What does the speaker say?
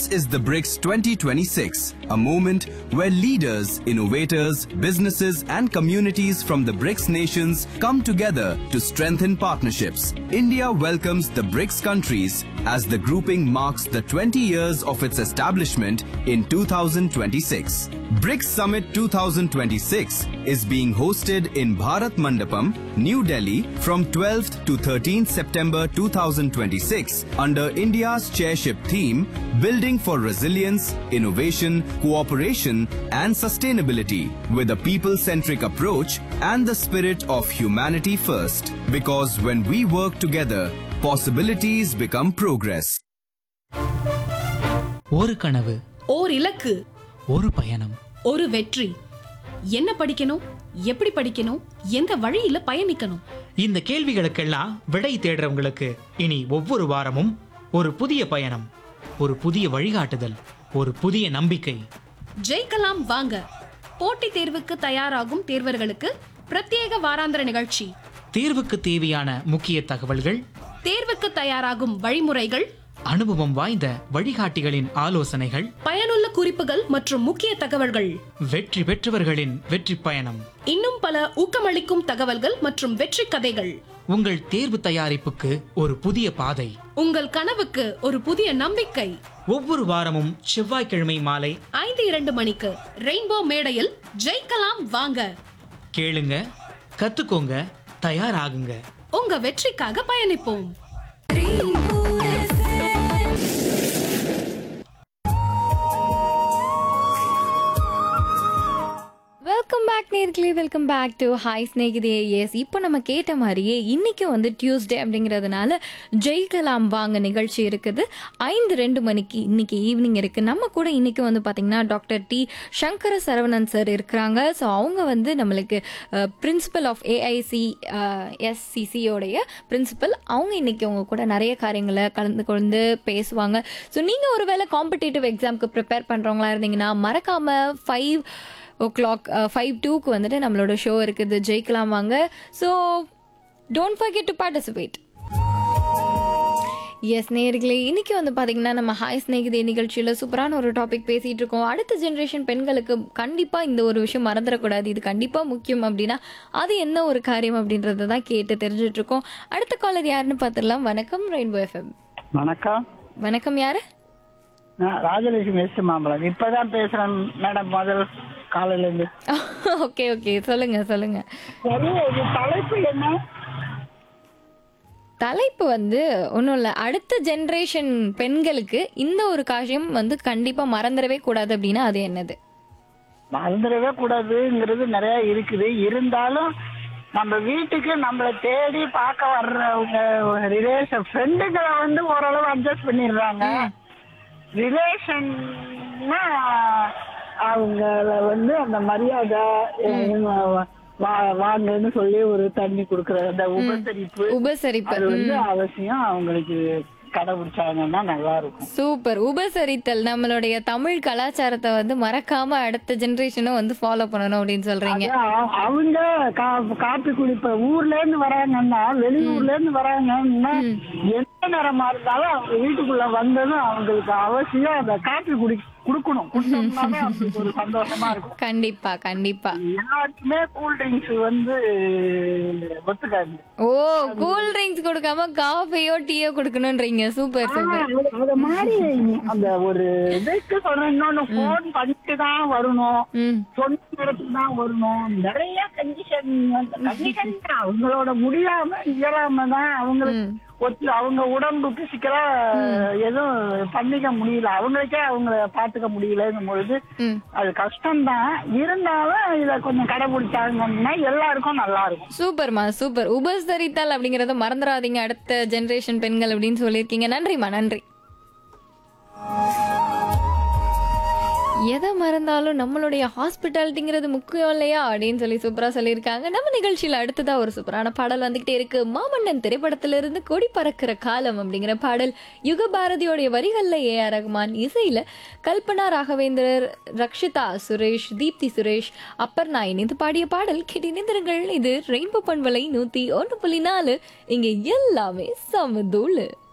is the BRICS 2026, a moment where leaders, innovators, businesses, and communities from the BRICS nations come together to strengthen partnerships. India welcomes the BRICS countries as the grouping marks the 20 years of its establishment in 2026. BRICS Summit 2026 is being hosted in Bharat Mandapam, New Delhi from 12th to 13th September 2026 under India's chairship theme Building for Resilience, Innovation, Cooperation and Sustainability with a people-centric approach and the spirit of humanity first. Because when we work together, possibilities become progress. ஒரு கனவு ஓர் இலக்கு ஒரு பயணம் ஒரு வெற்றி என்ன படிக்கணும் எப்படி படிக்கணும் எந்த வழியில பயணிக்கணும் இந்த கேள்விகளுக்கெல்லாம் விடை தேடுறவங்களுக்கு இனி ஒவ்வொரு வாரமும் ஒரு புதிய பயணம் ஒரு புதிய வழிகாட்டுதல் ஒரு புதிய நம்பிக்கை ஜெயிக்கலாம் வாங்க போட்டித் தேர்வுக்கு தயாராகும் தேர்வர்களுக்கு பிரத்யேக வாராந்திர நிகழ்ச்சி தேர்வுக்கு தேவையான முக்கிய தகவல்கள் தேர்வுக்கு தயாராகும் வழிமுறைகள் அனுபவம் வாய்ந்த வழிகாட்டிகளின் ஆலோசனைகள் பயனுள்ள குறிப்புகள் மற்றும் முக்கிய தகவல்கள் வெற்றி பெற்றவர்களின் வெற்றி பயணம் இன்னும் பல ஊக்கமளிக்கும் தகவல்கள் மற்றும் வெற்றி கதைகள் உங்கள் தேர்வு தயாரிப்புக்கு ஒரு புதிய பாதை உங்கள் கனவுக்கு ஒரு புதிய நம்பிக்கை ஒவ்வொரு வாரமும் செவ்வாய்க்கிழமை மாலை ஐந்து இரண்டு மணிக்கு ரெயின்போ மேடையில் ஜெயிக்கலாம் வாங்க கேளுங்க கத்துக்கோங்க தயாராகுங்க உங்க வெற்றிக்காக பயணிப்போம் வெல்கம் பேக் நேர்களே வெல்கம் பேக் டு ஹாய் ஸ்நேகிதே எஸ் இப்போ நம்ம கேட்ட மாதிரியே இன்னைக்கு வந்து டியூஸ்டே அப்படிங்கிறதுனால ஜெயிக்கலாம் வாங்க நிகழ்ச்சி இருக்குது ஐந்து ரெண்டு மணிக்கு இன்னைக்கு ஈவினிங் இருக்குது நம்ம கூட இன்னைக்கு வந்து பார்த்திங்கன்னா doctor T Sankara Saravanan sir இருக்கிறாங்க ஸோ அவங்க வந்து நம்மளுக்கு பிரின்சிபல் ஆஃப் ஏஐசி எஸ்சிசியோடைய பிரின்சிபல் அவங்க இன்னைக்கு அவங்க கூட நிறைய காரியங்களை கலந்து கொண்டு பேசுவாங்க ஸோ நீங்கள் ஒருவேளை காம்படிட்டிவ் எக்ஸாம்க்கு ப்ரிப்பேர் பண்ணுறவங்களா இருந்தீங்கன்னா மறக்காமல் ஃபைவ் ஓ கிளாக் ஃபைவ் டூக்கு வந்துட்டு நம்மளோட ஷோ இருக்குது ஜெயிக்கலாம் வாங்க so don't forget to participate yes நேர்களே இன்னைக்கு வந்து பார்த்தீங்கன்னா நம்ம ஹாய் ஸ்நேகிதே நிகழ்ச்சியில் சூப்பரான ஒரு டாபிக் பேசிகிட்டு இருக்கோம் அடுத்த ஜென்ரேஷன் பெண்களுக்கு கண்டிப்பாக இந்த ஒரு விஷயம் மறந்துடக்கூடாது இது கண்டிப்பாக முக்கியம் அப்படின்னா அது என்ன ஒரு காரியம் அப்படின்றத தான் கேட்டு தெரிஞ்சுட்டு இருக்கோம் அடுத்த காலர் யாருன்னு பார்த்துடலாம் வணக்கம் ரெயின்போ எஃப்எம் வணக்கம் வணக்கம் யாரு நான் ராஜலட்சுமி எஸ் மாம்பழம் இப்பதான் பேசுறேன் மேடம் முதல் காலையில இருந்து ஓகே ஓகே சொல்லுங்க சொல்லுங்க சரி இது தலைப்பு என்ன தலைப்பு வந்து ஒன்றும் இல்லை அடுத்த ஜென்ரேஷன் பெண்களுக்கு இந்த ஒரு காரியம் வந்து கண்டிப்பாக மறந்துடவே கூடாது அப்படின்னா அது என்னது மறந்துடவே கூடாதுங்கிறது நிறைய இருக்குது இருந்தாலும் நம்ம வீட்டுக்கு நம்மளை தேடி பார்க்க வர்றவங்க ரிலேஷன் ஃப்ரெண்டுகளை வந்து ஓரளவு அட்ஜஸ்ட் பண்ணிடுறாங்க ரிலேஷன்னா அவங்கள வந்து அந்த மரியாதை அஹ், வா- வாங்கன்னு சொல்லி ஒரு தண்ணி கொடுக்கற அந்த உபசரிப்பு உபசரிப்பு அது வந்து அவசியம் அவங்களுக்கு கடைபிடிச்சாங்கன்னா நல்லா இருக்கும் சூப்பர் உபசரித்தல் நம்மளுடைய தமிழ் கலாச்சாரத்தை வந்து மறக்காம அடுத்த ஜென்ரேஷனும் வந்து ஃபாலோ பண்ணணும் அப்படின்னு சொல்றீங்க அதான் அவங்க கா- காப்பி குடிப்ப ஊர்ல இருந்து வராங்கன்னா வெளியூர்ல இருந்து வராங்கன்னா எந்த நேரமா இருந்தாலும் அவங்க வீட்டுக்குள்ள வந்ததும் அவங்களுக்கு அவசியம் அந்த காப்பி குடி குடுக்கணும் குடிச்சோம்னாலே அவங்களுக்கு ஒரு சந்தோஷமா இருக்கும் கண்டிப்பா கண்டிப்பா எல்லாருக்குமே கூல் ட்ரிங்க்ஸ் வந்து ஒத்துக்காது ஓ கூல் ட்ரிங்க்ஸ் கொடுக்காம காஃபியோ டீயோ கொடுக்கணும்ன்றீங்க சூப்பர் சூப்பர் அது- அது மாதிரி அந்த ஒரு இதுக்கு சொல்றேன் இன்னொன்னு போன் பண்ணிட்டு தான் வரணும் ம் சொந்த இடத்துக்கு தான் வரணும் நிறைய கண்டிஷன் கண்டிஷன் அவங்களோட முடியாம இயலாம தான் அவங்களுக்கு ஒத்து அவங்க உடம்பு பிசிக்கலா எதுவும் பண்ணிக்க முடியல அவங்களுக்கே அவங்கள பாத்துக்க முடியலங்கும் பொழுது ம் அது கஷ்டம்தான் இருந்தாலும் இத கொஞ்சம் கடைபிடிச்சாங்கன்னா எல்லாருக்கும் நல்லா இருக்கும் சூப்பர்மா சூப்பர் உபசரித்தல் அப்படிங்கறத மறந்துடாதீங்க அடுத்த ஜெனரேஷன் பெண்கள் அப்படின்னு சொல்லியிருக்கீங்க நன்றிம்மா நன்றி எதை மறந்தாலும் நம்மளுடைய ஹாஸ்பிட்டாலிட்டிங்கிறது முக்கியம் இல்லையா அப்படின்னு சொல்லி சூப்பரா சொல்லியிருக்காங்க நம்ம நிகழ்ச்சியில அடுத்ததா ஒரு சூப்பரான பாடல் வந்துகிட்டே இருக்கு மாமன்னன் திரைப்படத்திலிருந்து கொடி பறக்கிற காலம் அப்படிங்கிற பாடல் யுக பாரதியோடைய வரிகள்ல ஏ ஆர் ரகுமான் இசையில கல்பனா ராகவேந்திரர் ரக்ஷிதா சுரேஷ் தீப்தி சுரேஷ் அப்பர்ணா இணைந்து பாடிய பாடல் கேட்டிருந்தீர்கள் இது ரெயின்போ பண்பலை நூத்தி ஒன்று புள்ளி நாலு இங்க எல்லாமே சமதூளு